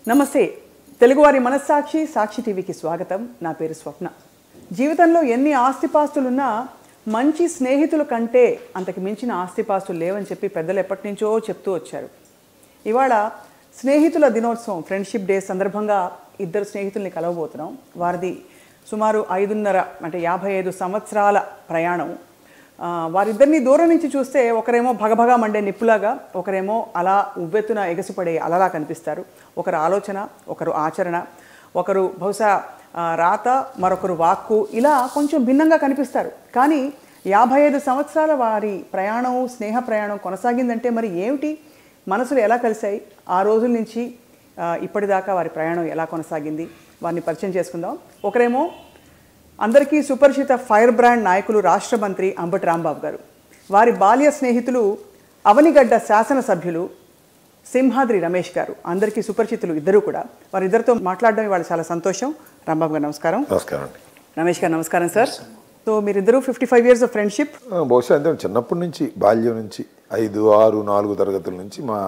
నమస్తే తెలుగువారి మనస్సాక్షి సాక్షి టీవీకి స్వాగతం నా పేరు స్వప్న జీవితంలో ఎన్ని ఆస్తిపాస్తులున్నా మంచి స్నేహితుల కంటే అంతకు మించిన ఆస్తిపాస్తులు లేవని చెప్పి పెద్దలు ఎప్పటి నుంచో చెప్తూ వచ్చారు ఇవాళ స్నేహితుల దినోత్సవం ఫ్రెండ్షిప్ డే సందర్భంగా ఇద్దరు స్నేహితుల్ని కలవబోతున్నాం వారిది సుమారు ఐదున్నర అంటే యాభై ఐదు సంవత్సరాల ప్రయాణం ఆ, వారిద్దరిని దూరం నుంచి చూస్తే ఒకరేమో భగభగా మండే నిప్పులాగా ఒకరేమో అలా ఉవ్వెత్తున ఎగసిపడే అలలా కనిపిస్తారు ఒకరు ఆలోచన ఒకరు ఆచరణ ఒకరు బహుశా ఆ, రాత మరొకరు వాక్కు ఇలా కొంచెం భిన్నంగా కనిపిస్తారు కానీ యాభై ఐదు సంవత్సరాల వారి ప్రయాణం స్నేహ ప్రయాణం కొనసాగిందంటే మరి ఏమిటి మనసులు ఎలా కలిశాయి ఆ రోజుల నుంచి ఆ, ఇప్పటిదాకా వారి ప్రయాణం ఎలా కొనసాగింది వారిని పరిచయం చేసుకుందాం ఒకరేమో అందరికీ సుపరిచిత ఫైర్ బ్రాండ్ నాయకులు రాష్ట్ర మంత్రి అంబటి రాంబాబు గారు వారి బాల్య స్నేహితులు అవనిగడ్డ శాసనసభ్యులు సింహాద్రి రమేష్ గారు అందరికీ సుపరిచితులు ఇద్దరు కూడా వారిద్దరితో మాట్లాడడం ఇవాళ చాలా సంతోషం రాంబాబు గారు నమస్కారం నమస్కారం అండి రమేష్ గారు నమస్కారం సార్ సో మీరిద్దరూ fifty five years of friendship ఆ, బహుశా అంటే చిన్నప్పటి నుంచి బాల్యం నుంచి ఐదు ఆరు నాలుగు తరగతుల నుంచి మా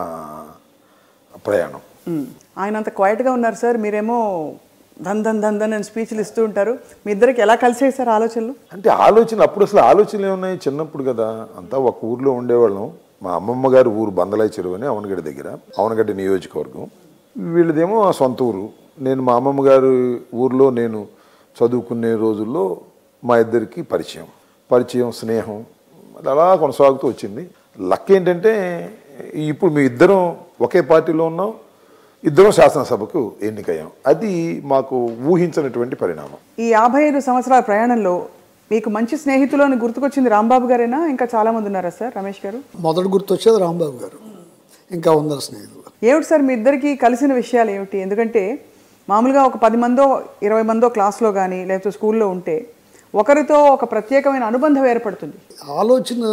ప్రయాణం ఆయన అంత క్వైట్గా ఉన్నారు సార్ మీరేమో ధన్ ధన్ ధన్ ధన్ అని స్పీచ్లు ఇస్తూ ఉంటారు మీ ఇద్దరికి ఎలా కలిసాయి సార్ ఆలోచనలు అంటే ఆలోచన అప్పుడు అసలు ఆలోచనలు ఏమున్నాయి చిన్నప్పుడు కదా అంతా ఒక ఊర్లో ఉండేవాళ్ళం మా అమ్మమ్మ గారి ఊరు బందలాయి చెరువు అని అవనగడ్డ దగ్గర అవనగడ్డ నియోజకవర్గం వీళ్ళదేమో ఆ సొంత ఊరు నేను మా అమ్మమ్మ గారి ఊర్లో నేను చదువుకునే రోజుల్లో మా ఇద్దరికి పరిచయం పరిచయం స్నేహం అది అలా కొనసాగుతూ వచ్చింది లక్ ఏంటంటే ఇప్పుడు మీ ఇద్దరం ఒకే పార్టీలో ఉన్నాం ఇద్దరం శాసనసభకు ఎన్నికయ్యాం అది మాకు ఊహించినటువంటి పరిణామం ఈ యాభై ఐదు సంవత్సరాల ప్రయాణంలో మీకు మంచి స్నేహితులు అని గుర్తుకొచ్చింది రాంబాబు గారేనా ఇంకా చాలా మంది ఉన్నారా సార్ రమేష్ గారు మొదటి గుర్తొచ్చేది రాంబాబు గారు ఇంకా ఉన్నారు స్నేహితులు ఏమిటి సార్ మీ ఇద్దరికి కలిసిన విషయాలు ఏమిటి ఎందుకంటే మామూలుగా ఒక పది మందో ఇరవై మందో క్లాస్లో కానీ లేకపోతే స్కూల్లో ఉంటే ఒకరితో ఒక ప్రత్యేకమైన అనుబంధం ఏర్పడుతుంది ఆలోచన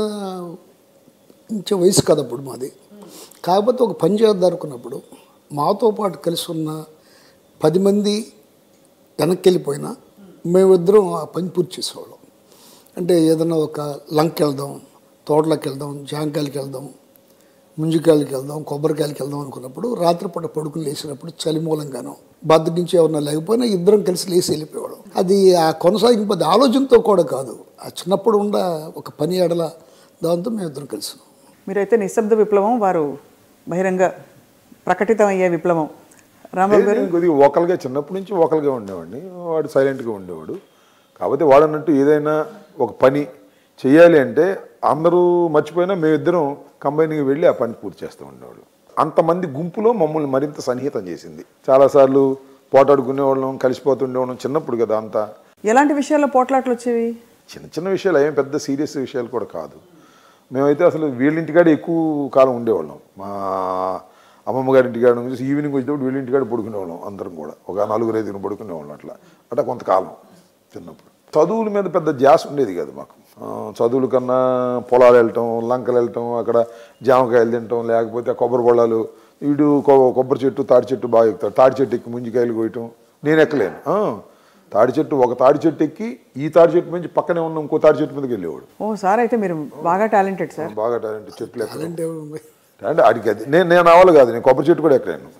ఇంచే వయసు కదా అప్పుడు మాది కాకపోతే ఒక పని చేద్దాం అనుకున్నప్పుడు మాతో పాటు కలిసి ఉన్న పది మంది వెనక్కి వెళ్ళిపోయినా మేమిద్దరం ఆ పని పూర్తి చేసేవాళ్ళం అంటే ఏదైనా ఒక లంకి వెళ్దాం తోటలోకి వెళ్దాం జాంకాయలకి వెళ్దాం ముంజికాయలకి వెళ్దాం కొబ్బరికాయలకి వెళ్దాం అనుకున్నప్పుడు రాత్రిపూట పడుకుని లేచినప్పుడు చలి మూలంగానో బద్దకించి ఎవరన్నా లేకపోయినా ఇద్దరం కలిసి లేచి వెళ్ళిపోయేవాళ్ళం అది ఆ కొనసాగింపు అది ఆలోచనతో కూడా కాదు ఆ చిన్నప్పుడు ఉన్న ఒక పని ఎడల దాంతో మేము ఇద్దరం కలిసి ఉన్నాం. మీరైతే నిశ్శబ్ద విప్లవం వారు బహిరంగ ప్రకటితమయ్యే విప్లవం రాంబాబు గారు నేను కొద్దిగా ఓకల్గా చిన్నప్పటి నుంచి ఓకల్గా ఉండేవాడిని వాడు సైలెంట్గా ఉండేవాడు కాకపోతే వాడన్నట్టు ఏదైనా ఒక పని చేయాలి అంటే అందరూ మర్చిపోయినా మేమిద్దరం కంబైన్గా వెళ్ళి ఆ పని పూర్తి చేస్తూ ఉండేవాడు అంతమంది గుంపులో మమ్మల్ని మరింత సన్నిహితం చేసింది చాలాసార్లు పోటాడుకునేవాళ్ళం కలిసిపోతుండేవాళ్ళం చిన్నప్పుడు కదా అంతా ఎలాంటి విషయాల్లో పోట్లాట్లు వచ్చేవి చిన్న చిన్న విషయాలు ఏం పెద్ద సీరియస్ విషయాలు కూడా కాదు మేమైతే అసలు వీళ్ళ ఇంటికాడ ఎక్కువ కాలం ఉండేవాళ్ళం మా అమ్మమ్మ గారి ఇంటికాడ నుంచి ఈవినింగ్ వచ్చేటప్పుడు వీళ్ళ ఇంటికాడ పడుకునేవాళ్ళం అందరం కూడా ఒక నలుగురు ఐదుగురు పడుకునేవాళ్ళం అట్లా అట్లా కొంతకాలం చిన్నప్పుడు చదువుల మీద పెద్ద ధ్యాస ఉండేది కాదు మాకు ఆ, చదువుల కన్నా పొలాలు వెళ్ళటం లంకలు వెళ్ళటం అక్కడ జామకాయలు తినటం లేకపోతే కొబ్బరి బొళ్ళాలు వీడు కొ- కొబ్బరి చెట్టు తాడి చెట్టు బాగా ఎక్కుతాడు తాడి చెట్టు ఎక్కి ముంజికాయలు కోయటం నేను ఎక్కలేను ఆ, తాడి చెట్టు ఒక తాడి చెట్టు ఎక్కి ఈ తాడి చెట్టు నుంచి పక్కనే ఉన్న ఇంకో తాడి చెట్టు మీదకి వెళ్ళేవాడు ఓ సార్ అయితే మీరు బాగా టాలెంటెడ్ సార్ బాగా టాలెంట్ చెట్లు ఎక్కడ అంటే ఉంది. అంటే ఆడికి అది నేను నేను అవ్వాలి కాదు నేను కొబ్బరి చెట్టు కూడా ఎక్కలేను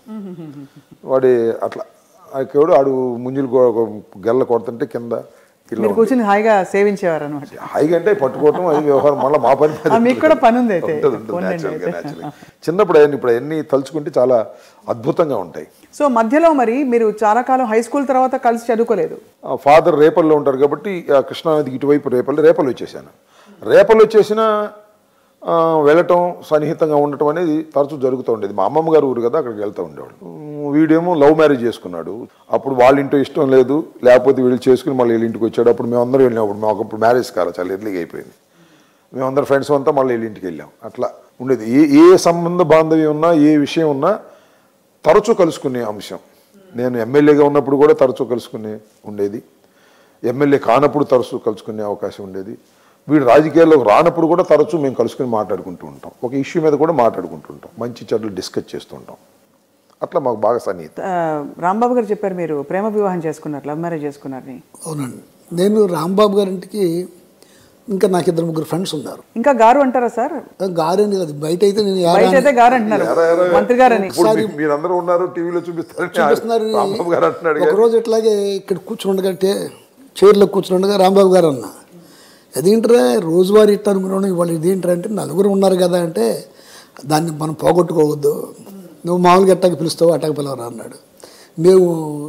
వాడి అట్లా ఎక్కడు ఆడు ముంజులు కొ- కొ- గెల్ల కొడుతుంటే కింద ఇలా మీరు కూర్చుని హాయిగా సేవించేవారు అనమాట హాయిగా అంటే పట్టుకోవటం అది వ్యవహారం మళ్ళీ మా పని అది మీకు కూడా పని ఉంది అయితే. ఉంటుంది, ఉంటుంది, పోన్లేండి naturally గా, అయితే. naturally గా. చిన్నప్పుడు అవన్నీ ఇప్పుడు అవన్నీ తలుచుకుంటే చాలా అద్భుతంగా ఉంటాయి సో మధ్యలో మరి మీరు చాలా కాలం హై స్కూల్ తర్వాత కలిసి చదువుకోలేదు ఫాదర్ రేపల్లో ఉంటారు కాబట్టి ఆ కృష్ణానదికి ఇటువైపు రేపల్లి రేపల్లి వచ్చేసాను రేపల్లి వచ్చేసిన ఆ, వెళ్ళటం సన్నిహితంగా ఉండటం అనేది తరచూ జరుగుతూ ఉండేది మా అమ్మమ్మ గారు ఊరు కదా అక్కడికి వెళ్తూ ఉండేవాడు ఉమ్, వీడేమో లవ్ మ్యారేజ్ చేసుకున్నాడు అప్పుడు వాళ్ళ ఇంట్లో ఇష్టం లేదు లేకపోతే వీళ్ళు చేసుకుని మళ్ళీ వీళ్ళ ఇంటికి వచ్చాడు అప్పుడు మేమందరం వెళ్ళినాం అప్పుడు మాకు అప్పుడు మ్యారేజ్ కాల చాలా ఎర్లీగా అయిపోయింది మేమందరం ఫ్రెండ్స్ అంతా మళ్ళీ వీళ్ళ ఇంటికి వెళ్ళాం అట్లా ఉండేది ఏ ఏ సంబంధ బాంధవ్యం ఉన్నా ఏ విషయం ఉన్నా తరచూ కలుసుకునే అంశం నేను ఎమ్మెల్యేగా ఉన్నప్పుడు కూడా తరచూ కలుసుకునే ఉండేది ఎమ్మెల్యే కానప్పుడు తరచూ కలుసుకునే అవకాశం ఉండేది వీడు రాజకీయాల్లోకి రానప్పుడు కూడా తరచూ మేము కలుసుకుని మాట్లాడుకుంటూ ఉంటాం ఒక ఇష్యూ మీద కూడా మాట్లాడుకుంటూ ఉంటాం మంచి చెడ్డలు డిస్కస్ చేస్తూ ఉంటాం అట్లా మాకు బాగా సన్నిహితం ఆ, రాంబాబు గారు చెప్పారు మీరు ప్రేమ వివాహం చేసుకున్నారు లవ్ మ్యారేజ్ చేసుకున్నారని అవునండి నేను రాంబాబు గారింటికి ఇంకా నాకు ఇద్దరు ముగ్గురు ఫ్రెండ్స్ ఉన్నారు ఇంకా గారు అంటారా సార్ గారని కాదు బయట అయితే నేను యారా బయట అయితే గారు అంటున్నారు మంత్రి గారని ఇప్పుడు మీ- మీరందరూ ఉన్నారు టీవీలో చూపిస్తారు చూపిస్తున్నారు రాంబాబు గారు అంటున్నాడు ఒక రోజు ఇట్లాగే ఇక్కడ కూర్చుండగా అంటే చైర్లో కూర్చుండగా రాంబాబు గారు అన్న అదేంట్రా రోజువారీ ఇట్లా అనుకున్నాను ఇవాళ ఇదేంట్రా అంటే నలుగురు ఉన్నారు కదా అంటే దాన్ని మనం పోగొట్టుకోవద్దు నువ్వు మామూలుగా ఎట్టాకి పిలుస్తావు అట్టాకి పిలవరా అన్నాడు మేము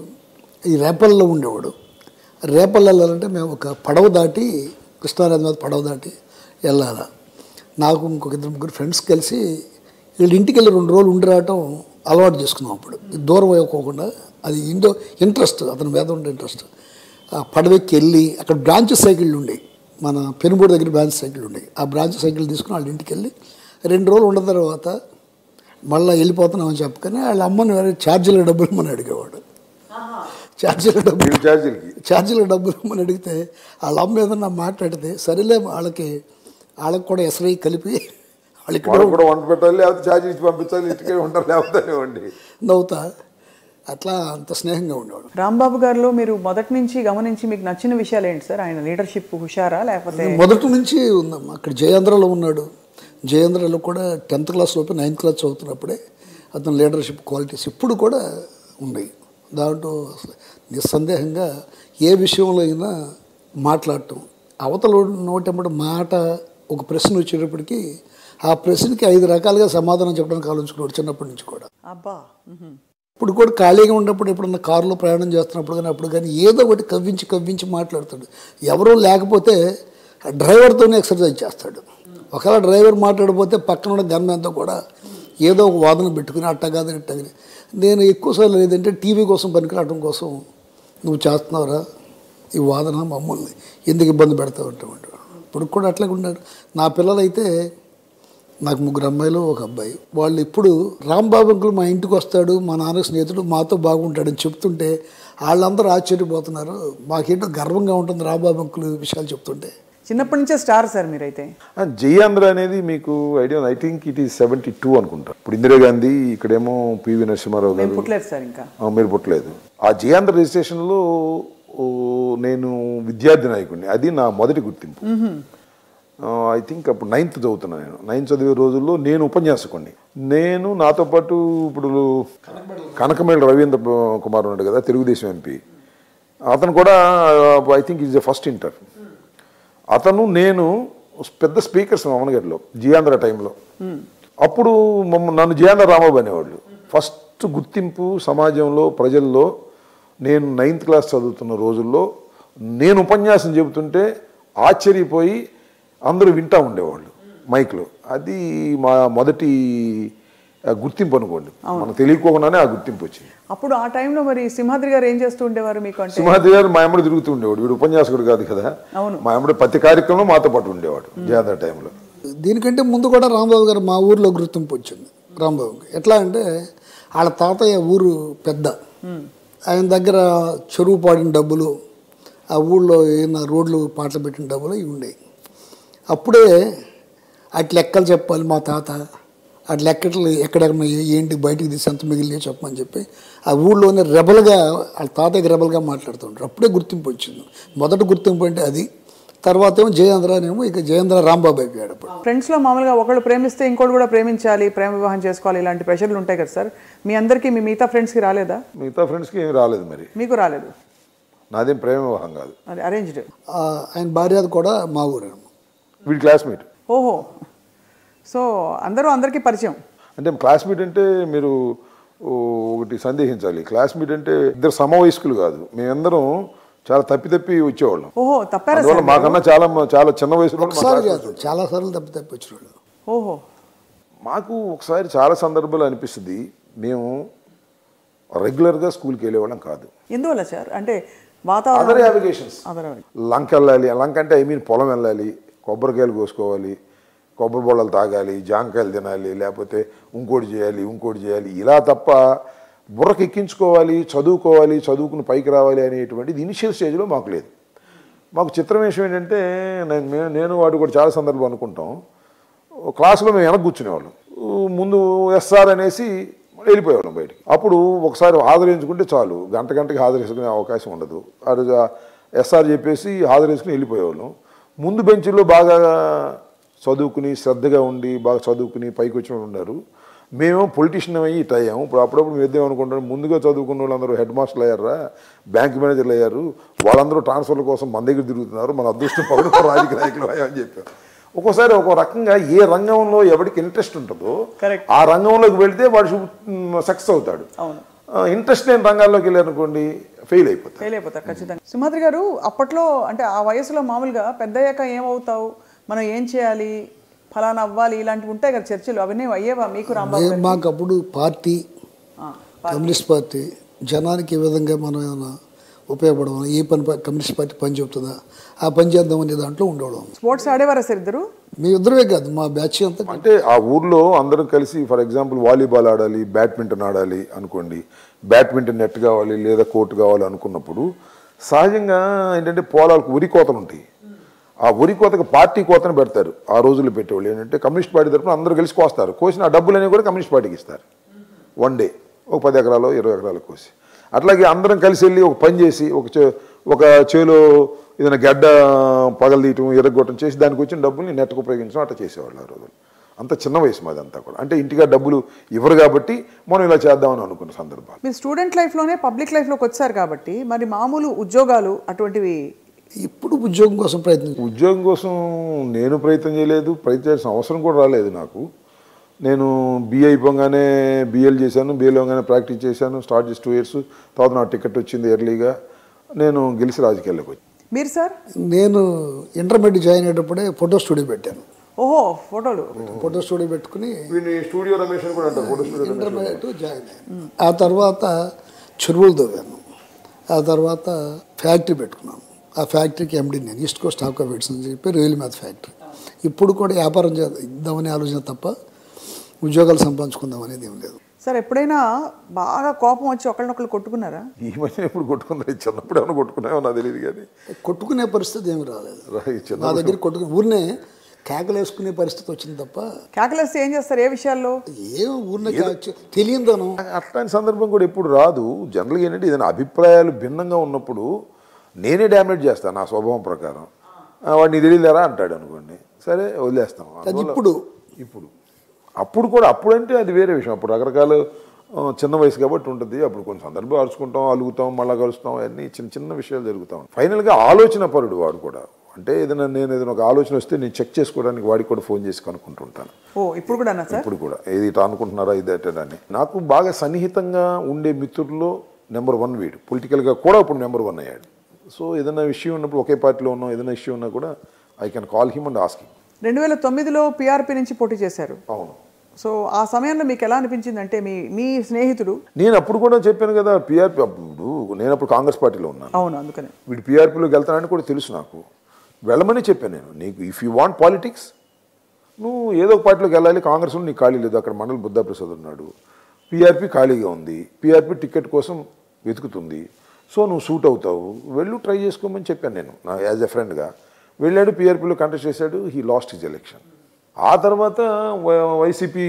ఈ రేపల్లో ఉండేవాడు రేపల్లో వెళ్ళాలంటే మేము ఒక పడవ దాటి కృష్ణానది మీద పడవ దాటి వెళ్ళాలి నాకు ఇంకొక ఇద్దరు ముగ్గురు ఫ్రెండ్స్ కలిసి వీళ్ళ ఇంటికి వెళ్ళి రెండు రోజులు ఉండి రావటం అలవాటు చేసుకున్నాం అప్పుడు ఇది దూరం అయిపోకుండా అది ఇండో ఇంట్రెస్ట్ అతని మీద ఉండే ఇంట్రెస్ట్ ఆ పడవెక్కి వెళ్ళి అక్కడ బ్రాంచ్ సైకిళ్ళు ఉండేవి మన పెనుబూడి దగ్గర బ్రాంచ్ సైకిల్ ఉండేవి ఆ బ్రాంచ్ సైకిల్ తీసుకుని వాళ్ళ ఇంటికి వెళ్ళి రెండు రోజులు ఉన్న తర్వాత మళ్ళీ వెళ్ళిపోతున్నామని చెప్పకనే వాళ్ళ అమ్మని వేరే ఛార్జీల డబ్బులు మనం అడిగేవాడు ఛార్జీల డబ్బులు వీళ్ళ ఛార్జీలకి ఛార్జీల డబ్బులు మనం అడిగితే వాళ్ళ అమ్మ ఏదన్నా మాట్లాడితే సరేలే వాళ్ళకి వాళ్ళకి కూడా ఎసరై కలిపి వాళ్ళు ఇక్కడ వాళ్ళు కూడా వంట పెట్టాలి లేకపోతే ఛార్జీ ఇచ్చి పంపించాలి ఇటుకే ఉంటారు లేకపోతే ఇవ్వండి నవ్వుతా అట్లా అంత స్నేహంగా ఉండేవాడు రాంబాబు గారిలో మీరు మొదటి నుంచి గమనించి మీకు నచ్చిన విషయాలు ఏంటి సార్ ఆయన లీడర్షిప్ హుషారా లేకపోతే మొదటి నుంచి ఉందమ్మా అక్కడ జయేంద్రలో ఉన్నాడు జయేంద్రలో కూడా టెన్త్ క్లాస్ లోపు నైన్త్ క్లాస్ చదువుతున్నప్పుడే అతని లీడర్షిప్ క్వాలిటీస్ ఇప్పుడు కూడా ఉన్నాయి దాంట్లో అసలు నిస్సందేహంగా ఏ విషయంలో అయినా మాట్లాడటం అవతల నోటెంబడి మాట ఒక ప్రశ్న వచ్చేటప్పటికి ఆ ప్రశ్నకి ఐదు రకాలుగా సమాధానం చెప్పడానికి ఆలోచించుకున్నాడు చిన్నప్పటి నుంచి కూడా అబ్బా మ్హూ. ఇప్పుడు కూడా ఖాళీగా ఉన్నప్పుడు ఎప్పుడన్నా కారులో ప్రయాణం చేస్తున్నప్పుడు కానీ అప్పుడు కానీ ఏదో ఒకటి కవ్వించి కవ్వించి మాట్లాడతాడు ఎవరూ లేకపోతే ఆ డ్రైవర్తోనే ఎక్సర్సైజ్ చేస్తాడు ఒకవేళ డ్రైవర్ మాట్లాడిపోతే పక్కన ఉన్న గన్నంతా కూడా ఏదో ఒక వాదన పెట్టుకుని అట్ట కాదు ఇట్ట కాదు. నేను ఎక్కువసార్లు ఏదంటే టీవీ కోసం పనికిరావడం కోసం నువ్వు చేస్తున్నావురా ఈ వాదన మమ్మల్ని ఎందుకు ఇబ్బంది పెడతావు అంటాడు ఇప్పుడు కూడా అట్లాగే ఉన్నాడు నా పిల్లలైతే నాకు ముగ్గురు అమ్మాయిలు ఒక అబ్బాయి వాళ్ళు ఇప్పుడు రాంబాబు అంకుల్ మా ఇంటికి వస్తాడు మా నాన్న స్నేహితుడు మాతో బాగుంటాడని చెప్తుంటే వాళ్ళందరూ ఆశ్చర్యపోతున్నారు మాకేంటో గర్వంగా ఉంటుంది రాంబాబు అంకుల్ విషయాలు చెప్తుంటే చిన్నప్పటి నుంచే స్టార్ సార్ మీరైతే ఆ, జయాంధ్ర అనేది మీకు idea I think it is seventy two అనుకుంటా ఇప్పుడు ఇందిరాగాంధీ ఇక్కడేమో పివి నరసింహారావు మేము గారు పుట్టలేదు సార్ ఇంకా ఆ, మీరు పుట్టలేదు ఆ జయాంధ్ర రిజిస్ట్రేషన్లో ఓ, నేను విద్యార్థి నాయకుడిని అది నా మొదటి గుర్తింపు ఐ థింక్ అప్పుడు నైన్త్ చదువుతున్నాను నేను నైన్త్ చదివే రోజుల్లో నేను ఉపన్యాసకుడిని నేను నాతో పాటు ఇప్పుడు కనకమేళ రవీంద్ర కుమార్ ఉన్నాడు కదా తెలుగుదేశం ఎంపీ అతను కూడా I think is the first inter అతను నేను పెద్ద స్పీకర్స్ అమ్మనగడ్లో జియాంధ్ర టైంలో అప్పుడు మమ్మ నన్ను జియాంధ్ర రామబాబు అనేవాళ్ళు ఫస్ట్ గుర్తింపు సమాజంలో ప్రజల్లో నేను నైన్త్ క్లాస్ చదువుతున్న రోజుల్లో నేను ఉపన్యాసం చెబుతుంటే ఆశ్చర్యపోయి అందరూ వింటా ఉండేవాళ్ళు మైక్లో అది మా మొదటి ఆ, గుర్తింపు అనుకోండి మనకు తెలియకోకుండానే ఆ గుర్తింపు వచ్చింది అప్పుడు ఆ టైంలో మరి సింహాద్రి గారు ఏం చేస్తూ ఉండేవారు మీకు అంటే సింహాద్రి గారు మా ఎమ్మడి తిరుగుతూ ఉండేవాడు వీడు ఉపన్యాసకుడు కాదు కదా అవును. మా ఎమ్మడి ప్రతి కార్యక్రమంలో మాతో పాటు ఉండేవాడు జయాంధ్ర టైంలో దీనికంటే ముందు కూడా రాంబాబు గారు మా ఊర్లో గుర్తింపు వచ్చింది రాంబాబుకి ఎట్లా అంటే వాళ్ళ తాతయ్య ఊరు పెద్ద ఆయన దగ్గర చెరువు పాడిన డబ్బులు ఆ ఊళ్ళో ఏమైనా రోడ్లు పాటలు పెట్టిన డబ్బులు ఇవి ఉండేవి అప్పుడే అటు లెక్కలు చెప్పాలి మా తాత అటు లెక్కలు ఎక్కడెక్కడ ఏంటి బయటికి తీసి ఎంత మిగిలిన చెప్పమని చెప్పి ఆ ఊళ్ళోనే రెబల్గా వాళ్ళ తాతయ్యకి రెబల్గా మాట్లాడుతుంటారు అప్పుడే గుర్తింపు వచ్చింది మొదటి గుర్తింపు అంటే అది తర్వాత ఏమో జయేంద్ర అనేమో ఇక జయేంద్ర రాంబాబు అయిపోయాడు అప్పుడు ఫ్రెండ్స్లో మామూలుగా ఒకళ్ళు ప్రేమిస్తే ఇంకోటి కూడా ప్రేమించాలి ప్రేమ వివాహం చేసుకోవాలి ఇలాంటి ప్రెషర్లు ఉంటాయి కదా సార్ మీ అందరికీ మీ మిగతా ఫ్రెండ్స్కి రాలేదా మిగతా ఫ్రెండ్స్కి ఏమీ రాలేదు మరి మీకు రాలేదు నాదేం ప్రేమ వివాహం కాదు అది అరేంజ్డ్ ఆ, ఆయన భార్య కూడా మా ఊరే వీడి క్లాస్మేట్ ఓహో సో అందరూ అందరికీ పరిచయం అంటే క్లాస్మేట్ అంటే మీరు ఓ, ఒకటి సందేహించాలి క్లాస్మేట్ అంటే ఇద్దరు సమవయస్కులు కాదు మేమందరం చాలా తప్పి తప్పి వచ్చేవాళ్ళం ఓహో తప్పారా అందువల్ల సార్ మాకన్నా చాలా చాలా చిన్న వయసులో మా ఒకసారి classmates కాదు చాలా సార్లు తప్పి తప్పి వచ్చినాడు ఓహో మాకు ఒకసారి చాలా సందర్భాలు అనిపిస్తుంది మేము రెగ్యులర్గా స్కూల్కి వెళ్ళేవాళ్ళం కాదు ఎందువల్ల సార్ అంటే అదర్ వాతావరణం యావిగేషన్స్ అదర్ లంక వెళ్ళాలి లంక అంటే ఐ మీన్ పొలం వెళ్ళాలి కొబ్బరికాయలు కోసుకోవాలి కొబ్బరి బొళ్ళలు తాగాలి జాంకాయలు తినాలి లేకపోతే ఇంకోటి చేయాలి ఇంకోటి చేయాలి ఇలా తప్ప బుర్రకు ఎక్కించుకోవాలి చదువుకోవాలి చదువుకుని పైకి రావాలి అనేటువంటిది ఇనిషియల్ స్టేజ్లో మాకు లేదు మాకు చిత్రం విషయం ఏంటంటే నేను మే- నేను వాడు కూడా చాలా సందర్భం అనుకుంటాం క్లాసులో మేము వెనక కూర్చునేవాళ్ళం ఊ, ముందు ఎస్ఆర్ అనేసి వెళ్ళిపోయేవాళ్ళం బయటికి అప్పుడు ఒకసారి హాజరించుకుంటే చాలు గంట గంటకి హాజరేసుకునే అవకాశం ఉండదు ఆ రోజు ఎస్ఆర్ చెప్పేసి హాజరేసుకుని వెళ్ళిపోయేవాళ్ళం ముందు బెంచ్లో బాగా చదువుకుని శ్రద్ధగా ఉండి బాగా చదువుకుని పైకి వచ్చిన వాళ్ళు ఉన్నారు మేము పొలిటీషియన్ అయ్యి ఇట్ అయ్యాము ఇప్పుడు అప్పుడప్పుడు మేము ఏదేం అనుకుంటాం ముందుగా చదువుకున్న వాళ్ళందరూ హెడ్ మాస్టర్లు అయ్యారా బ్యాంక్ మేనేజర్లు అయ్యారు వాళ్ళందరూ ట్రాన్స్ఫర్ల కోసం మన దగ్గర తిరుగుతున్నారు మన అదృష్టం పౌరు రాజకీయ నాయకులు అయ్యామని చెప్పారు ఒక్కోసారి ఒక రకంగా ఏ రంగంలో ఎవరికి ఇంట్రెస్ట్ ఉంటుందో Correct. ఆ రంగంలోకి వెళితే వాడు సక్సెస్ అవుతాడు అవును ఇంట్రెస్ట్ లేని రంగాల్లోకి వెళ్ళారనుకోండి ఫెయిల్ అయిపోతాడు ఫెయిల్ అయిపోతారు ఖచ్చితంగా సింహాద్రి గారు అప్పట్లో అంటే ఆ వయసులో మామూలుగా పెద్దయ్యాక ఏమవుతావు మనం ఏం చేయాలి ఫలానా అవ్వాలి ఇలాంటివి ఉంటాయి కదా చర్చలు అవన్నీ అయ్యేవా మీకు రాంబాబు మేము మాకు అప్పుడు పార్టీ ఆ, కమ్యూనిస్ట్ పార్టీ జనానికి ఏ విధంగా మనం ఏమైనా ఉపయోగపడమని ఏ పని ప- కమ్యూనిస్ట్ పార్టీ పని చెబుతుందా ఆ పని చేద్దామనే దాంట్లో ఉండేవాళ్ళం స్పోర్ట్స్ ఆడేవారా సార్ ఇద్దరు మీ ఇద్దరమే కాదు మా బ్యాచ్ అంతా అంటే ఆ ఊర్లో అందరం కలిసి ఫర్ ఎగ్జాంపుల్ వాలీబాల్ ఆడాలి బ్యాడ్మింటన్ ఆడాలి అనుకోండి బ్యాడ్మింటన్ నెట్ కావాలి లేదా కోర్టు కావాలి అనుకున్నప్పుడు సహజంగా ఏంటంటే పొలాలకు ఉరి కోతలు ఉంటాయి ఆ ఉరి కోతకు పార్టీ కోతను పెడతారు ఆ రోజుల్లో పెట్టేవాళ్ళు ఏంటంటే కమ్యూనిస్ట్ పార్టీ తరఫున అందరూ కలిసి కోస్తారు కోసిన ఆ డబ్బులన్నీ కూడా కమ్యూనిస్ట్ పార్టీకి ఇస్తారు వన్ డే ఒక పది ఎకరాలు ఇరవై ఎకరాలు కోసి అట్లాగే అందరం కలిసి వెళ్ళి ఒక పని చేసి ఒక చే- ఒక చేలో ఏదైనా గడ్డ పగలదీయటం ఎరగొట్టడం చేసి దానికి వచ్చిన డబ్బుల్ని నెట్కు ఉపయోగించడం అట్లా చేసేవాళ్ళు ఆ రోజులు అంత చిన్న వయసు మాది అంతా కూడా అంటే ఇంటిగా డబ్బులు ఇవ్వరు కాబట్టి మనం ఇలా చేద్దామని అనుకున్న సందర్భాలు మీరు స్టూడెంట్ లైఫ్లోనే పబ్లిక్ లైఫ్లోకి వచ్చారు కాబట్టి మరి మామూలు ఉద్యోగాలు అటువంటివి ఇప్పుడు ఉద్యోగం కోసం ప్రయత్నం ఉద్యోగం కోసం నేను ప్రయత్నం చేయలేదు ప్రయత్నం చేయాల్సిన అవసరం కూడా రాలేదు నాకు నేను బీఏ అయిపోగానే బీఎల్ చేశాను బీఏలో ప్రాక్టీస్ చేశాను స్టార్ట్ చేసి టూ ఇయర్స్ తర్వాత నా టికెట్ వచ్చింది ఎర్లీగా నేను గెలిచి రాజకీయాల్లోకి వచ్చాను మీరు సార్ నేను ఇంటర్మీడియట్ జాయిన్ అయ్యేటప్పుడే ఫోటో స్టూడియో పెట్టాను ఓహో ఫోటోలు ఫోటో స్టూడియో పెట్టుకుని స్టూడియో రమేష్ అని కూడా అంటారు ఫోటో స్టూడియో ఇంటర్మీడియట్ జాయిన్ అయ్యాను ఆ తర్వాత చెరువులు తవ్వాను ఆ తర్వాత ఫ్యాక్టరీ పెట్టుకున్నాను ఆ ఫ్యాక్టరీకి ఎండి నేను ఈస్ట్ కోస్ట్ ఆఫ్ వెడ్స్ అని చెప్పి రైలు మీద ఫ్యాక్టరీ ఇప్పుడు కూడా వ్యాపారం చేద్దాం ఇద్దామనే ఆలోచన తప్ప ఉద్యోగాలు సంపాదించుకుందాం అనేది ఏం లేదు సార్ ఎప్పుడైనా బాగా కోపం వచ్చి ఒకళ్ళనొకళ్ళు కొట్టుకున్నారా ఈ మధ్య ఎప్పుడు కొట్టుకున్నా చిన్నప్పుడు ఏమైనా కొట్టుకున్నాయో నాకు తెలియదు కానీ కొట్టుకునే పరిస్థితి ఏమి రాలేదు రా, ఈ చిన్న నా దగ్గర కొట్టుకుని ఊరినే కేకలు వేసుకునే పరిస్థితి వచ్చింది తప్ప కేకలేస్తే ఏం చేస్తారు ఏ విషయాల్లో ఏం ఊరినే తెలియదను అట్లాంటి సందర్భం కూడా ఎప్పుడు రాదు జనరల్గా ఏంటంటే ఏదైనా అభిప్రాయాలు భిన్నంగా ఉన్నప్పుడు నేనే డామినేట్ చేస్తాను నా స్వభావం ప్రకారం ఆ, వాడు నీ తెలియలేరా అంటాడు అనుకోండి సరే వదిలేస్తాం అది ఇప్పుడు ఇప్పుడు అప్పుడు కూడా అప్పుడంటే అది వేరే విషయం అప్పుడు రకరకాల ఆ, చిన్న వయసు కాబట్టి ఉంటుంది అప్పుడు కొన్ని సందర్భాలు అరుచుకుంటాం అలుగుతాం మళ్ళా కలుస్తాం అన్నీ చిన్న చిన్న విషయాలు జరుగుతాం ఫైనల్గా ఆలోచన పరుడు వాడు కూడా అంటే ఏదైనా నేను ఏదైనా ఒక ఆలోచన వస్తే నేను చెక్ చేసుకోవడానికి వాడికి కూడా ఫోన్ చేసి కనుక్కుంటుంటాను ఓ ఇప్పుడు కూడా అన్నా సార్ ఇప్పుడు కూడా ఏది ఇట్లా అనుకుంటున్నారా ఇది అటే అని నాకు బాగా సన్నిహితంగా ఉండే మిత్రుల్లో నెంబర్ వన్ వీడు పొలిటికల్గా కూడా ఇప్పుడు నెంబర్ వన్ అయ్యాడు సో ఏదైనా విషయం ఉన్నప్పుడు ఒకే పార్టీలో ఉన్నాం ఏదైనా ఇష్యూ ఉన్నా కూడా I can call him and asking రెండు వేల తొమ్మిదిలో పిఆర్పి నుంచి పోటీ చేశారు అవును సో ఆ సమయంలో మీకు ఎలా అనిపించింది అంటే మీ మీ స్నేహితుడు నేను అప్పుడు కూడా చెప్పాను కదా పిఆర్పి అప్పుడు నేను అప్పుడు కాంగ్రెస్ పార్టీలో ఉన్నాను అవును అందుకని వీడు పీఆర్పీలోకి వెళ్తానని కూడా తెలుసు నాకు వెళ్ళమని చెప్పాను నేను నీకు ఇఫ్ యూ వాంట్ పాలిటిక్స్ నువ్వు ఏదో ఒక పార్టీలోకి వెళ్ళాలి కాంగ్రెస్లో నీకు ఖాళీ లేదు అక్కడ మండలి బుద్ధాప్రసాద్ ఉన్నాడు పీఆర్పీ ఖాళీగా ఉంది పీఆర్పీ టికెట్ కోసం వెతుకుతుంది సో నువ్వు సూట్ అవుతావు వెళ్ళు ట్రై చేసుకోమని చెప్పాను నేను నా యాజ్ ఎ ఫ్రెండ్గా వెళ్ళాడు పీఆర్పీలో కంటెస్ట్ చేశాడు హీ లాస్ట్ హిజ్ ఎలక్షన్ ఆ తర్వాత వై- వైసీపీ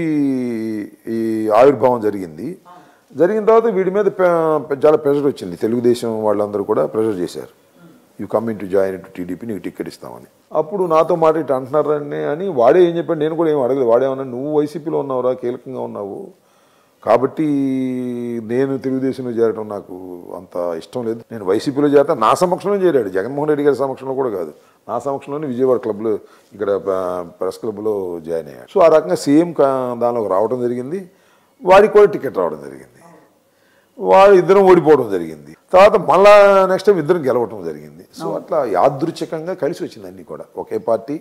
ఈ ఆవిర్భావం జరిగింది జరిగిన తర్వాత వీడి మీద పె- చాలా ప్రెషర్ వచ్చింది తెలుగుదేశం వాళ్ళందరూ కూడా ప్రెషర్ చేశారు you come in to join to TDP నీకు టికెట్ ఇస్తామని అప్పుడు నాతో మాట ఇటు అంటున్నారని అని వాడే ఏం చెప్పాడు నేను కూడా ఏం అడగలేదు వాడేమన్నా నువ్వు వైసీపీలో ఉన్నావురా కీలకంగా ఉన్నావు కాబట్టి నేను తెలుగుదేశంలో చేరడం నాకు అంత ఇష్టం లేదు నేను వైసీపీలో చేరతా నా సమక్షంలో చేరాడు జగన్మోహన్ రెడ్డి గారి సమక్షంలో కూడా కాదు నా సమక్షంలోనే విజయవాడ క్లబ్లో ఇక్కడ ప- ప్రెస్ క్లబ్లో జాయిన్ అయ్యాడు సో ఆ రకంగా సేమ్ దానిలోకి రావడం జరిగింది వాడికి కూడా టికెట్ రావడం జరిగింది వాడు ఇద్దరం ఓడిపోవడం జరిగింది తర్వాత మళ్ళా నెక్స్ట్ టైం ఇద్దరం గెలవడం జరిగింది సో అట్లా యాదృచ్ఛికంగా కలిసి వచ్చింది అన్నీ కూడా ఒకే పార్టీ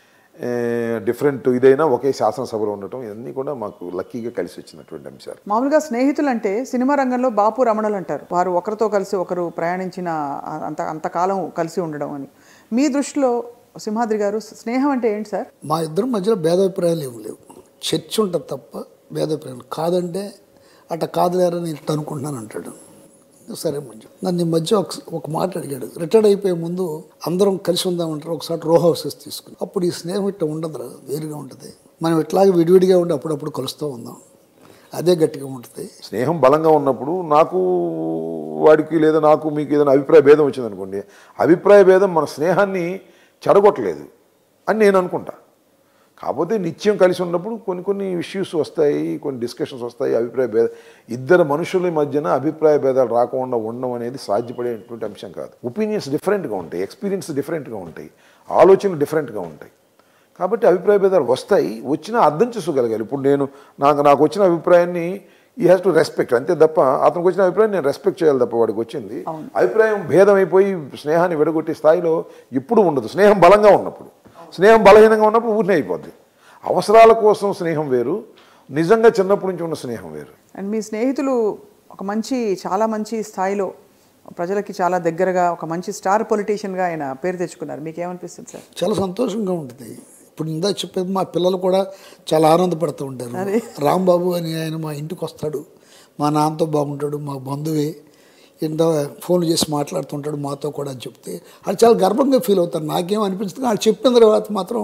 డిఫరెంట్ ఇదైనా ఒకే శాసనసభలో ఉండటం ఇవన్నీ కూడా మాకు లక్కీగా కలిసి వచ్చినటువంటి అంశాలు మామూలుగా స్నేహితులు అంటే సినిమా రంగంలో బాపు రమణలు అంటారు వారు ఒకరితో కలిసి ఒకరు ప్రయాణించిన ఆ- అంత అంతకాలం కలిసి ఉండడం అని మీ దృష్టిలో సింహాద్రి గారు స్నేహం అంటే ఏంటి సార్ మా ఇద్దరి మధ్యలో భేదాభిప్రాయాలు ఏమి లేవు చర్చ ఉంటుంది తప్ప భేదాభిప్రాయాలు కాదంటే అట్ట కాదులేరని నేను ఇట్ట అనుకుంటున్నాను అంటాడు సరే మంచి నన్ను ఈ మధ్య ఒక ఒక మాట అడిగాడు రిటైర్డ్ అయిపోయే ముందు అందరం కలిసి ఉందామంటారు ఒకసారి రో హౌసెస్ తీసుకుని అప్పుడు ఈ స్నేహం ఇట్ట ఉండదురా వేరుగా ఉంటుంది మనం ఇట్లాగే విడివిడిగా ఉండి అప్పుడప్పుడు కలుస్తూ ఉందాం అదే గట్టిగా ఉంటుంది స్నేహం బలంగా ఉన్నప్పుడు నాకు వాడికి లేదా నాకు మీకు ఏదైనా అభిప్రాయ భేదం వచ్చింది అనుకోండి అభిప్రాయ భేదం మన స్నేహాన్ని చెడగొట్టలేదు అని నేను అనుకుంటా కాకపోతే నిత్యం కలిసి ఉన్నప్పుడు కొన్ని కొన్ని ఇష్యూస్ వస్తాయి కొన్ని డిస్కషన్స్ వస్తాయి అభిప్రాయ భేద ఇద్దరు మనుషుల మధ్యన అభిప్రాయ భేదాలు రాకుండా ఉండడం అనేది సాధ్యపడేటువంటి అంశం కాదు ఒపీనియన్స్ డిఫరెంట్గా ఉంటాయి ఎక్స్పీరియన్స్ డిఫరెంట్గా ఉంటాయి ఆలోచనలు డిఫరెంట్గా ఉంటాయి కాబట్టి అభిప్రాయ భేదాలు వస్తాయి వచ్చినా అర్థం చేసుకోగలగాలి ఇప్పుడు నేను నాకు నాకు వచ్చిన అభిప్రాయాన్ని ఈ హ్యాస్ టు రెస్పెక్ట్ అంతే తప్ప అతనికి వచ్చిన అభిప్రాయం నేను రెస్పెక్ట్ చేయాలి తప్ప వాడికి వచ్చింది అభిప్రాయం భేదం అయిపోయి స్నేహాన్ని విడగొట్టే స్థాయిలో ఎప్పుడు ఉండదు స్నేహం బలంగా ఉన్నప్పుడు స్నేహం బలహీనంగా ఉన్నప్పుడు ఊరినే అయిపోద్ది అవసరాల కోసం స్నేహం వేరు నిజంగా చిన్నప్పటి నుంచి ఉన్న స్నేహం వేరు అండ్ మీ స్నేహితులు ఒక మంచి చాలా మంచి స్థాయిలో ప్రజలకి చాలా దగ్గరగా ఒక మంచి స్టార్ పొలిటీషియన్గా ఆయన పేరు తెచ్చుకున్నారు మీకు ఏమనిపిస్తుంది సార్ చాలా సంతోషంగా ఉంటుంది ఇప్పుడు ఇందా చెప్పేది మా పిల్లలు కూడా చాలా ఆనందపడుతూ ఉంటారు రాంబాబు అని ఆయన మా ఇంటికి వస్తాడు మా నాన్నతో బాగుంటాడు మా బంధువే ఇంత ఫోన్ చేసి మాట్లాడుతుంటాడు మాతో కూడా అని చెప్తే అది చాలా గర్వంగా ఫీల్ అవుతారు నాకేం అనిపించింది వాళ్ళు చెప్పిన తర్వాత మాత్రం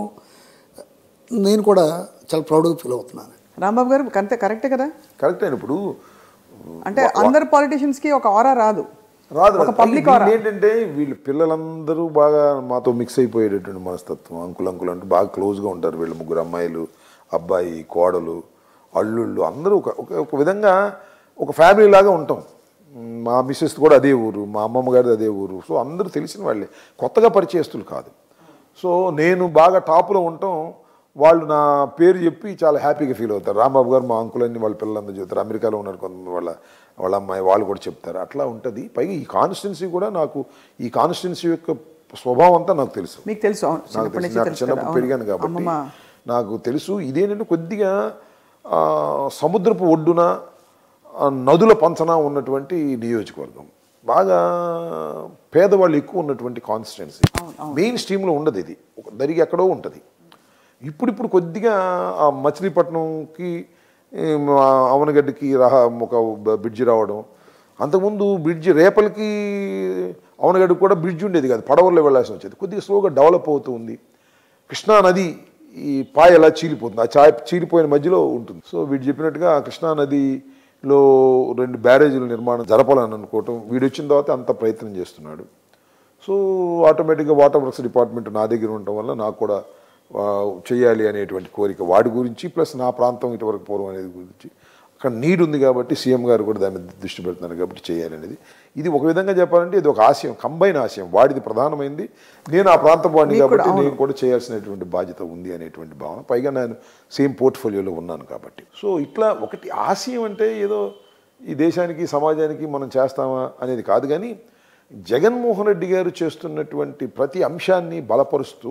నేను కూడా చాలా ప్రౌడ్గా ఫీల్ అవుతున్నాను రాంబాబు గారు అంతే కరెక్టే కదా కరెక్ట్ అయిన ఇప్పుడు అంటే అందరు పొలిటీషియన్స్కి ఒక ఆరా రాదు రాదు ఒక పబ్లిక్ ఆరా వీళ్ళు ఏంటంటే వీళ్ళు పిల్లలందరూ బాగా మాతో మిక్స్ అయిపోయేటటువంటి మనస్తత్వం అంకుల్ అంకుల్ అంటే బాగా క్లోజ్గా ఉంటారు వీళ్ళు ముగ్గురు అమ్మాయిలు అబ్బాయి కోడలు అల్లుళ్ళు అందరూ ఒక ఒక- ఒక విధంగా ఒక ఫ్యామిలీ లాగా ఉంటాం మా మిస్సెస్ కూడా అదే ఊరు మా అమ్మమ్మ గారిది అదే ఊరు సో అందరూ తెలిసిన వాళ్ళే కొత్తగా పరిచయస్తులు కాదు సో నేను బాగా టాప్లో ఉండటం వాళ్ళు నా పేరు చెప్పి చాలా హ్యాపీగా ఫీల్ అవుతారు రాంబాబు గారు మా అంకుల్ అన్ని వాళ్ళ పిల్లలందరూ చెప్తారు అమెరికాలో ఉన్నారు కొంతమంది వాళ్ళ వాళ్ళ అమ్మాయి వాళ్ళు కూడా చెప్తారు అట్లా ఉంటుంది పైగా ఈ కాన్స్టిట్యున్సీ కూడా నాకు ఈ కాన్స్టిట్యున్సీ యొక్క స్వభావం అంతా నాకు తెలుసు మీకు తెలుసు అవును నాకు చిన్నప్పటి తెలుసు నుంచి నాకు తెలుసు కదా చిన్నప్పుడు అవును. పెరిగాను కాబట్టి అమ్మమ్మ నాకు తెలుసు ఇదేంటంటే కొద్దిగా ఆ, సముద్రపు ఒడ్డున ఆ, నదుల పంచన ఉన్నటువంటి నియోజకవర్గం బాగా పేదవాళ్ళు ఎక్కువ ఉన్నటువంటి కాన్స్టిట్యున్సీ మెయిన్ స్ట్రీమ్లో ఉండదు ఇది ఒక దరిగి ఎక్కడో ఉంటుంది ఇప్పుడిప్పుడు కొద్దిగా ఆ మచిలీపట్నంకి ఏం, ఆ అవనగడ్డకి రహ ఒక బ- బ్రిడ్జి రావడం అంతకుముందు బ్రిడ్జి రేపలకి అవనగడ్డకి కూడా బ్రిడ్జ్ ఉండేది కాదు పడవల్లో వెళ్ళాల్సి వచ్చేది కొద్దిగా స్లోగా డెవలప్ అవుతూ ఉంది కృష్ణా నది ఈ పాయ ఎలా చీలిపోతుంది ఆ చాయ్ చీలిపోయిన మధ్యలో ఉంటుంది సో వీడు చెప్పినట్టుగా ఆ కృష్ణా నదిలో రెండు బ్యారేజీల నిర్మాణం జరపాలని అనుకోవటం వీడు వచ్చిన తర్వాత అంత ప్రయత్నం చేస్తున్నాడు సో ఆటోమేటిక్గా వాటర్ వర్క్స్ డిపార్ట్మెంట్ నా దగ్గర ఉండటం వల్ల నాకు కూడా ఆ, చేయాలి అనేటువంటి కోరిక వాడి గురించి ప్లస్ నా ప్రాంతం ఇటువరకు పూర్వం అనేది గురించి అక్కడ నీడ్ ఉంది కాబట్టి సీఎం గారు కూడా దాన్ని దృష్టి పెడుతున్నారు కాబట్టి చేయాలి అనేది ఇది ఒక విధంగా చెప్పాలంటే ఇది ఒక ఆశయం కంబైన్ ఆశయం వాడిది ప్రధానమైంది నేను ఆ ప్రాంతం వాడిని మీకు కూడా, కాబట్టి నేను కూడా చేయాల్సినటువంటి బాధ్యత ఉంది అనేటువంటి భావన పైగా నేను సేమ్ పోర్ట్ఫోలియోలో ఉన్నాను కాబట్టి సో ఇట్లా ఒకటి ఆశయం అంటే ఏదో ఈ దేశానికి సమాజానికి మనం చేస్తామా అనేది కాదు కానీ జగన్మోహన్ రెడ్డి గారు చేస్తున్నటువంటి ప్రతి అంశాన్ని బలపరుస్తూ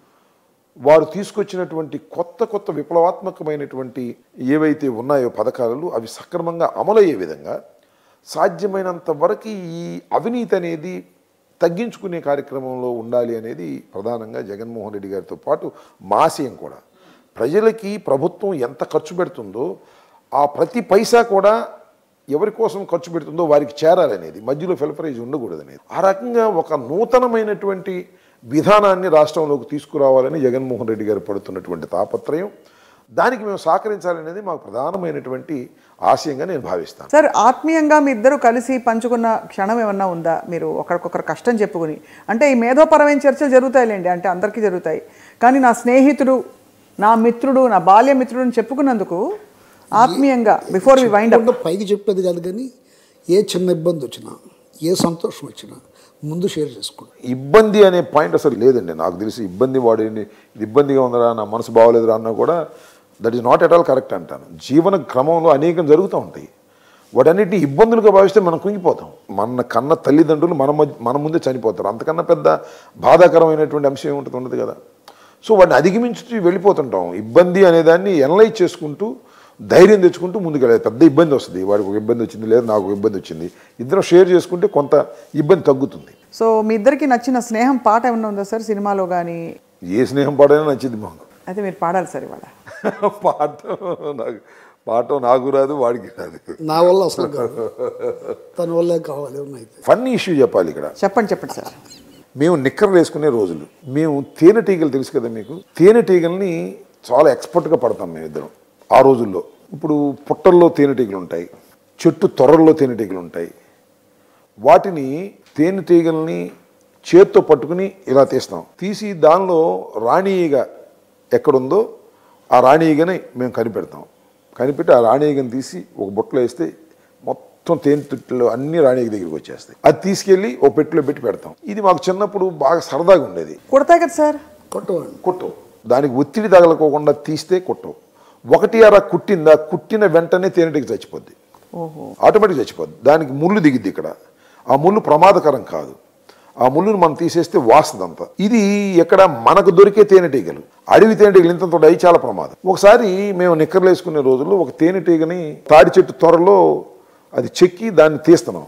వారు తీసుకొచ్చినటువంటి కొత్త కొత్త విప్లవాత్మకమైనటువంటి ఏవైతే ఉన్నాయో పథకాలు అవి సక్రమంగా అమలయ్యే విధంగా సాధ్యమైనంత వరకు ఈ అవినీతి అనేది తగ్గించుకునే కార్యక్రమంలో ఉండాలి అనేది ప్రధానంగా జగన్మోహన్ రెడ్డి గారితో పాటు మాశయం కూడా ప్రజలకి ప్రభుత్వం ఎంత ఖర్చు పెడుతుందో ఆ ప్రతి పైసా కూడా ఎవరి కోసం ఖర్చు పెడుతుందో వారికి చేరాలనేది మధ్యలో ఫిల్ఫరేజ్ ఉండకూడదు అనేది ఆ రకంగా ఒక నూతనమైనటువంటి విధానాన్ని రాష్ట్రంలోకి తీసుకురావాలని జగన్మోహన్ రెడ్డి గారు పడుతున్నటువంటి తాపత్రయం దానికి మేము సహకరించాలనేది మాకు ప్రధానమైనటువంటి ఆశయంగా నేను భావిస్తాను సార్ ఆత్మీయంగా మీ ఇద్దరు కలిసి పంచుకున్న క్షణం ఏమన్నా ఉందా మీరు ఒకరికొకరు కష్టం చెప్పుకుని అంటే ఈ మేధోపరమైన చర్చలు జరుగుతాయిలేండి అంటే అందరికీ జరుగుతాయి కానీ నా స్నేహితుడు నా మిత్రుడు నా బాల్య మిత్రుడు అని చెప్పుకున్నందుకు ఆత్మీయంగా బిఫోర్ వి వైండ్ అప్ చెప్పుకుంటూ పైకి చెప్పేది కాదు కానీ ఏ చిన్న ఇబ్బంది వచ్చినా ఏ సంతోషం వచ్చినా ముందు షేర్ చేసుకోండి ఇబ్బంది అనే పాయింట్ అసలు లేదండి నాకు తెలిసి ఇబ్బంది వాడేది ఇది ఇబ్బందిగా ఉందరా నా మనసు బాగోలేదురా అన్నా కూడా that is not at all correct అంటాను జీవన క్రమంలో అనేకం జరుగుతూ ఉంటాయి వాటన్నిటిని ఇబ్బందులుగా భావిస్తే మనం కుంగిపోతాం మన కన్న తల్లిదండ్రులు మన మధ్య మన ముందే చనిపోతారు అంతకన్నా పెద్ద బాధాకరమైనటువంటి అంశం ఏముంటుంది ఉండదు కదా సో వాడిని అధిగమించి వెళ్ళిపోతుంటాం ఇబ్బంది అనేదాన్ని ఎనలైజ్ చేసుకుంటూ ధైర్యం తెచ్చుకుంటూ ముందుకెళ్ళాలి పెద్ద ఇబ్బంది వస్తుంది వాడికి ఒక ఇబ్బంది వచ్చింది లేదా నాకు ఒక ఇబ్బంది వచ్చింది ఇద్దరం షేర్ చేసుకుంటే కొంత ఇబ్బంది తగ్గుతుంది సో మీ ఇద్దరికి నచ్చిన స్నేహం పాట ఏమన్నా ఉందా సార్ సినిమాలో కానీ ఏ స్నేహం పాడైనా నచ్చింది మాకు అయితే మీరు పాడాలి సార్ ఇవాళ పాడటం నాకు పాడటం నాకు రాదు వాడికి రాదు నా వల్ల అసలు కాదు తన వల్లే కావాలి ఉన్నాయి ఫన్నీ ఇష్యూ చెప్పాలి ఇక్కడ చెప్పండి చెప్పండి సార్ మేము నిక్కర్లు వేసుకునే రోజులు మేము తేనెటీగలు తెలుసు కదా మీకు తేనెటీగల్ని చాలా ఎక్స్పర్ట్గా పడతాం మేము ఇద్దరం ఆ రోజుల్లో ఇప్పుడు పుట్టల్లో తేనెటీగలు ఉంటాయి చెట్టు తొర్రల్లో తేనెటీగలు ఉంటాయి వాటిని తేనెటీగల్ని చేత్తో పట్టుకుని ఇలా తీస్తాం తీసి దానిలో రాణి ఈగ ఎక్కడుందో ఆ రాణి ఈగని మేము కనిపెడతాం కనిపెట్టి ఆ రాణి ఈగని తీసి ఒక బుట్టలో వేస్తే మొత్తం తేనె తిట్లు అన్ని రాణి ఈగ దగ్గరికి వచ్చేస్తాయి అది తీసుకెళ్ళి ఓ పెట్టెలో పెట్టి పెడతాం ఇది మాకు చిన్నప్పుడు బాగా సరదాగా ఉండేది కుడతాయి కదా సార్ కొట్టవండి కుట్టవు దానికి ఒత్తిడి తగలకోకుండా తీస్తే కుట్టవు ఒకటి అర కుట్టిందా కుట్టిన వెంటనే తేనెటికి చచ్చిపోద్ది ఓహో ఆటోమేటిక్ చచ్చిపోద్ది దానికి ముళ్ళు దిగిద్ది ఇక్కడ ఆ ముళ్ళు ప్రమాదకరం కాదు ఆ ముళ్ళును మనం తీసేస్తే వాస్తుందంతా ఇది ఎక్కడ మనకు దొరికే తేనెటీగలు అడవి తేనెటీగలు ఇంత అయి చాలా ప్రమాదం ఒకసారి మేము నిక్కర్లు వేసుకునే రోజుల్లో ఒక తేనెటీగని తాడి చెట్టు త్వరలో అది చెక్కి దాన్ని తీస్తున్నాం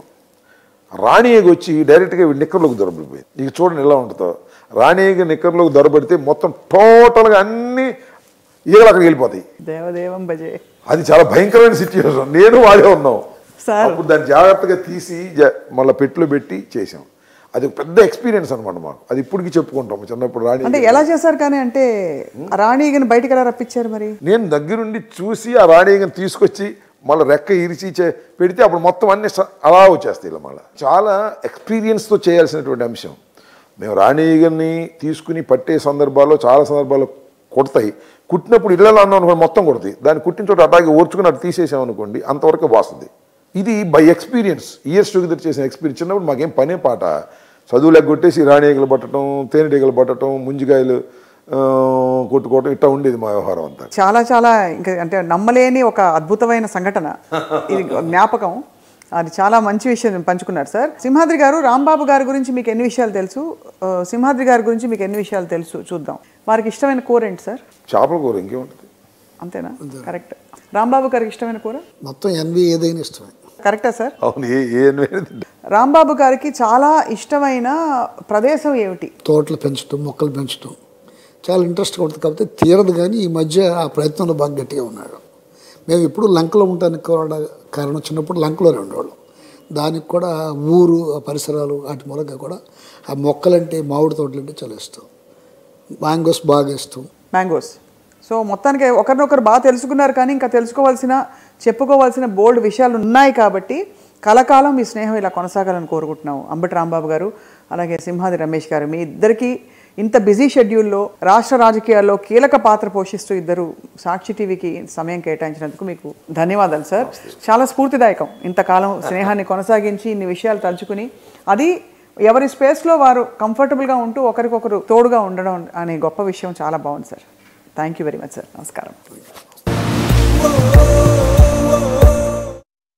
రాణి ఈగ వచ్చి డైరెక్ట్గా వీడి నిక్కర్లోకి దొరబడిపోయింది ఇక చూడండి ఎలా ఉంటుందో రాణి ఈగ నిక్కర్లోకి దొరబడితే మొత్తం టోటల్గా అన్ని ఈగలు అక్కడికి వెళ్ళిపోతాయి దేవదేవం భజే అది చాలా భయంకరమైన సిచ్యువేషన్ నేను వాడే ఉన్నాం సార్. అప్పుడు దాన్ని జాగ్రత్తగా తీసి జ- మళ్ళీ పెట్టులో పెట్టి చేసాం అది ఒక పెద్ద ఎక్స్పీరియన్స్ అనమాట మాకు అది ఇప్పటికి చెప్పుకుంటాం చిన్నప్పుడు రాణి అంటే ఎలా చేశారు కానీ అంటే రాణిగని బయటికి ఎలా రప్పించారు మరి నేను దగ్గరుండి చూసి ఆ రాణిగని తీసుకొచ్చి మళ్ళీ రెక్క ఇరిచి చే- పెడితే అప్పుడు మొత్తం అన్ని స- అలా వచ్చేస్తాయి ఇలా మళ్ళీ చాలా ఎక్స్పీరియన్స్తో చేయాల్సినటువంటి అంశం మేము రాణిగని తీసుకుని పట్టే సందర్భాల్లో చాలా సందర్భాల్లో కొడతాయి కుట్టినప్పుడు ఇళ్ళలో అన్నాం అనుకోండి మొత్తం కొడతాయి దాన్ని కుట్టిన చోట అటాగే ఓర్చుకుని అటు తీసేసాం అనుకోండి అంతవరకు వాస్తుంది ఇది బై ఎక్స్పీరియన్స్ ఇయర్స్ టుగెదర్ చేసిన ఎక్స్పీరియన్స్ చిన్నప్పుడు మాకేం పనే పాట చదువులు ఎగ్గొట్టేసి రాణిగలు పట్టడం తేనెటీగలు పట్టడం ముంజికాయలు ఆ, కొట్టుకోవటం ఇట్లా ఉండేది మా వ్యవహారం అంతా చాలా చాలా ఇంకా అంటే నమ్మలేని ఒక అద్భుతమైన సంఘటన ఇది జ్ఞాపకం అది చాలా మంచి విషయం పంచుకున్నారు సార్ సింహాద్రి గారు రాంబాబు గారి గురించి మీకు ఎన్ని విషయాలు తెలుసు ఆ, సింహాద్రి గారి గురించి మీకు ఎన్ని విషయాలు తెలుసు చూద్దాం వారికి ఇష్టమైన కూర ఏంటి సార్ చేపల కూర ఇంకేముంటుంది అంతేనా కరెక్ట్ రాంబాబు గారికి ఇష్టమైన కూర మొత్తం ఎన్వి ఏదైనా ఇష్టమే కరెక్టా సార్ అవును ఏ ఏ అన్వేషణ తింటా రాంబాబు గారికి చాలా ఇష్టమైన ప్రదేశం ఏమిటి తోటలు పెంచడం మొక్కలు పెంచడం చాలా ఇంట్రెస్ట్గా ఉంటుంది కాబట్టి తీరదు కానీ ఈ మధ్య ఆ ప్రయత్నంలో బాగా గట్టిగా ఉన్నాడు మేము ఇప్పుడు లంకలో ఉండడానికి కూడా కారణం చిన్నప్పుడు లంకలోనే ఉండేవాళ్ళం దానికి కూడా ఊరు ఆ పరిసరాలు వాటి మూలంగా కూడా ఆ మొక్కలంటే మామిడి తోటలు అంటే చాలా ఇష్టం మ్యాంగోస్ బాగా ఇష్టం మ్యాంగోస్ సో మొత్తానికి ఒకరినొకరు బాగా తెలుసుకున్నారు కానీ ఇంకా తెలుసుకోవాల్సిన చెప్పుకోవాల్సిన బోల్డ్ విషయాలు ఉన్నాయి కాబట్టి కలకాలం మీ స్నేహం ఇలా కొనసాగాలని కోరుకుంటున్నాం అంబటి రాంబాబు గారు అలాగే సింహాది రమేష్ గారు మీ ఇద్దరికి ఇంత బిజీ షెడ్యూల్లో రాష్ట్ర రాజకీయాల్లో కీలక పాత్ర పోషిస్తూ ఇద్దరు సాక్షి టీవీకి సమయం కేటాయించినందుకు మీకు ధన్యవాదాలు సార్ చాలా స్ఫూర్తిదాయకం ఇంతకాలం స్నేహాన్ని కొనసాగించి ఇన్ని విషయాలు తలుచుకుని అది ఎవరి స్పేస్లో వారు కంఫర్టబుల్గా ఉంటూ ఒకరికొకరు తోడుగా ఉండడం అనే గొప్ప విషయం చాలా బాగుంది sir thank you very much sir నమస్కారం oh,